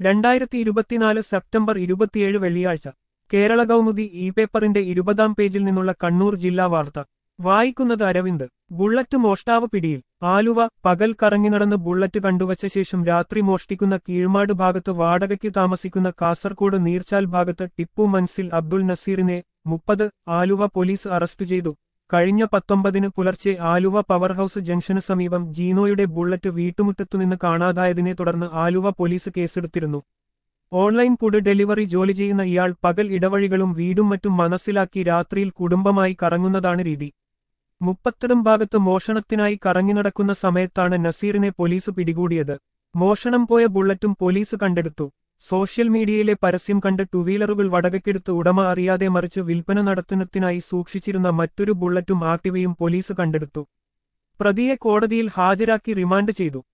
രണ്ടായിരത്തി ഇരുപത്തിനാല് സെപ്റ്റംബർ ഇരുപത്തിയേഴ് വെള്ളിയാഴ്ച കേരള കൗമുദി ഇ പേപ്പറിന്റെ ഇരുപതാം പേജിൽ നിന്നുള്ള കണ്ണൂർ ജില്ലാ വാർത്ത വായിക്കുന്നത് അരവിന്ദ് ബുള്ളറ്റ് മോഷ്ടാവ് പിടിയിൽ ആലുവ പകൽ കറങ്ങി നടന്ന് ബുള്ളറ്റ് കണ്ടുവച്ച ശേഷം രാത്രി മോഷ്ടിക്കുന്ന കീഴ്മാട് ഭാഗത്ത് വാടകയ്ക്ക് താമസിക്കുന്ന കാസർകോട് നീർച്ചാൽ ഭാഗത്ത് ടിപ്പു മൻസിൽ അബ്ദുൾ നസീറിനെ മുപ്പത് ആലുവ പോലീസ് അറസ്റ്റ് ചെയ്തു കഴിഞ്ഞ പത്തൊമ്പതിന് പുലർച്ചെ ആലുവ പവർ ഹൌസ് ജംഗ്ഷന് സമീപം ജീനോയുടെ ബുള്ളറ്റ് വീട്ടുമുറ്റത്തുനിന്ന് കാണാതായതിനെ തുടർന്ന് ആലുവ പോലീസ് കേസെടുത്തിരുന്നു ഓൺലൈൻ ഫുഡ് ഡെലിവറി ജോലി ചെയ്യുന്ന ഇയാൾ പകൽ ഇടവഴികളും വീടും മറ്റും മനസ്സിലാക്കി രാത്രിയിൽ കുടുംബമായി കറങ്ങുന്നതാണ് രീതി മുപ്പത്തിടം ഭാഗത്ത് മോഷണത്തിനായി കറങ്ങി നടക്കുന്ന സമയത്താണ് നസീറിനെ പോലീസ് പിടികൂടിയത് മോഷണം പോയ ബുള്ളറ്റും പോലീസ് കണ്ടെടുത്തു സോഷ്യൽ മീഡിയയിലെ പരസ്യം കണ്ട് ടുവീലറുകൾ വടകയ്ക്കെടുത്ത് ഉടമ അറിയാതെ മറിച്ച് വിൽപ്പന നടത്തുന്നതിനായി സൂക്ഷിച്ചിരുന്ന മറ്റൊരു ബുള്ളറ്റും ആക്ടിവയും പോലീസ് കണ്ടെടുത്തു പ്രതിയെ കോടതിയിൽ ഹാജരാക്കി റിമാൻഡ് ചെയ്തു